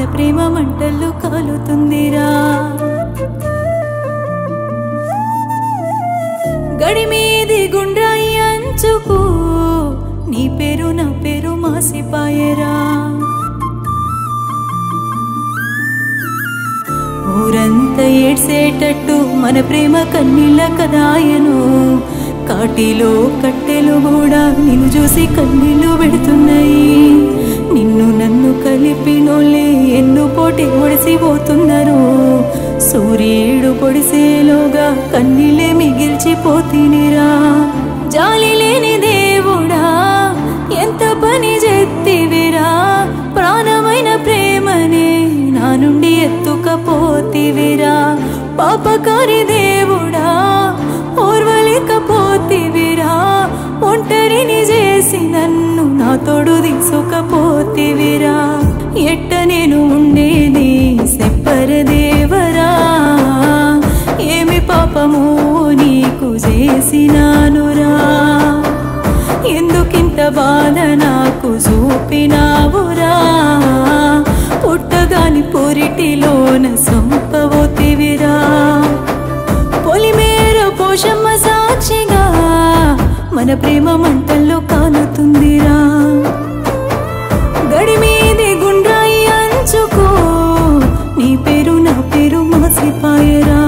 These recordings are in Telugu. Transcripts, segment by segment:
ప్రేమ మంటల్లో కాలుతుందిరా గడి మీది గుండ్రాయి అంచుకు నీ పేరు నా పేరు మాసిపాయరా ఊరంతా ఏడ్సేటట్టు మన ప్రేమ కన్నీళ్ళ కదాయను కాటిలో కట్టెలు కూడా నిన్ను చూసి కన్నీళ్లు పెడుతున్నాయి నిన్ను నన్ను కలిపినోళ్ళే ఎన్ను పోటీ ఒడిసిపోతున్నారు సూర్యుడు పొడిసేలోగా కన్నీళ్ళే మిగిల్చిపోతినిరా జాలి లేని దేవుడా ఎంత పని చెత్తివిరా ప్రాణమైన ప్రేమనే నా నుండి ఎత్తుకపోతివిరా పాపకారి దేవుడా ఓర్వలేకపోతివిరా ఒంటరిని చేసి నన్ను నా తోడు తీసుకపోతివిరా ఎట్ట నేను ఉండేది సెప్పర దేవరా ఏమి పాపము నీకు చేసినానురా ఎందుకింత బాధ నాకు చూపినావురా పుట్టగాని పొరిటిలోన సంపవోతివిరా పొలిమేర పోషమ్మ సాక్షిగా మన ప్రేమ మంటల్లో కాలుతుందిరా గడి మీది గుండ్రాయి అంచుకో నీ పేరు నా పేరు మాసిపాయరా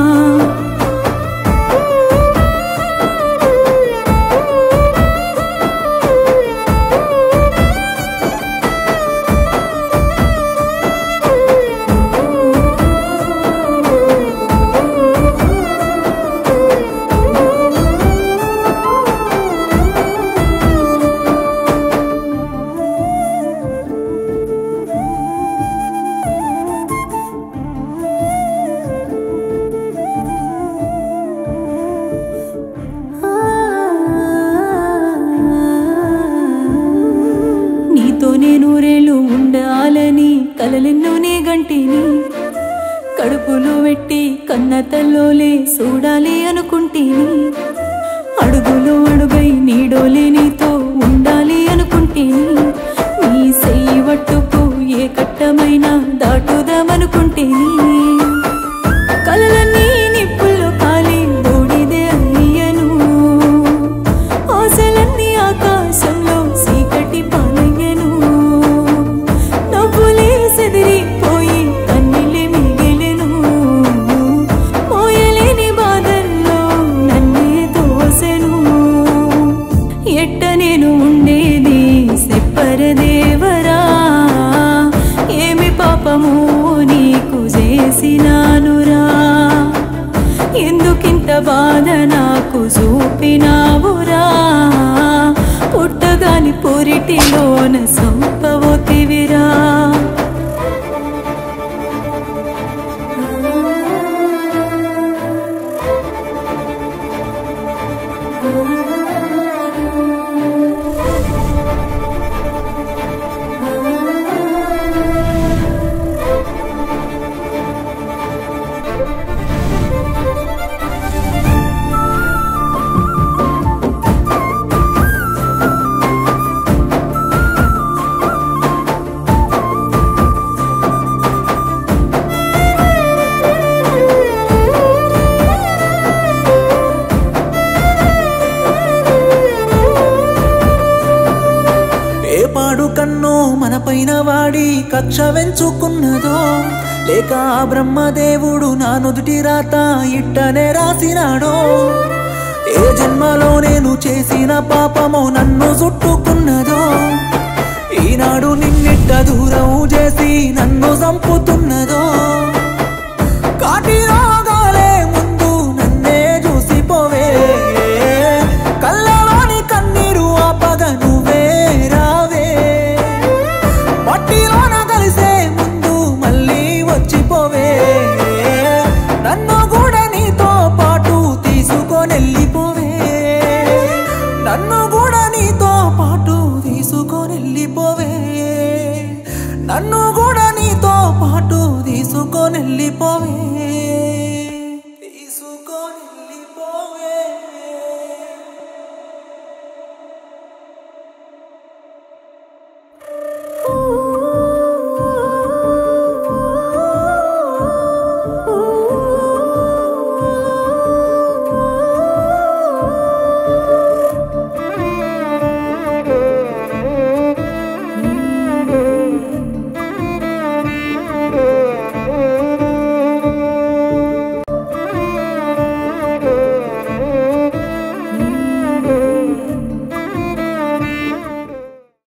నీతో నేను రేళ్ళు ఉండాలని కలలెన్నోనే గంటిని కడుపులో పెట్టి కన్న తల్లోలే చూడాలి అనుకుంటేని అడుగులో అడుగై నీడోలే నీతో ఉండాలి అనుకుంటేని నీ సెయ్యి వట్టుకు ఏ కట్టమైనా దాటుదామనుకుంటేని కలలన్నీ నిప్పుల్లో కాలి బూడిదే అయ్యను ఆశలన్నీ ఆకాశంలో చీకటి పాలయ్యను నవ్వులే సెదిరిపోయి కన్నీళ్ళే మిగిలెను మోయలేని బాధల్లో నన్నే దోసెను ఎట్ట నేను ఉండేది సెప్పర దేవరా ఏమి పాపము నీకు చేసినానురా ఎందుకింత బాధ నాకు చూపినావురా పుట్టగాని పొరిటిలోన సంపవోతివిరా ఏ పాడు కన్నో మన పైన వాడి కక్ష వెంచుకున్నదో లేక ఆ బ్రహ్మదేవుడు నా నుదుటి రాత ఇట్టనే రాసినాడో ఏ జన్మలో నేను చేసిన పాపమో నన్ను చుట్టుకున్నదో ఈనాడు నిన్నిట్ట దూరం చేసి నన్ను చంపుతున్నదో కాటి రోగాలే ముందు నన్నే చూసిపోవే కళ్ళలోని కన్నీరు ఆపగ నువ్వే రావే మట్టిలోన కలిసే ముందు మళ్ళీ వచ్చిపోవే నన్ను కూడా నీతో పాటు తీసుకొనెళ్ళిపోవే నన్ను కూడా నీతో పాటు తీసుకొనెళ్ళిపోవే నన్ను కూడా నీతో పాటు తీసుకొనెళ్ళిపోవే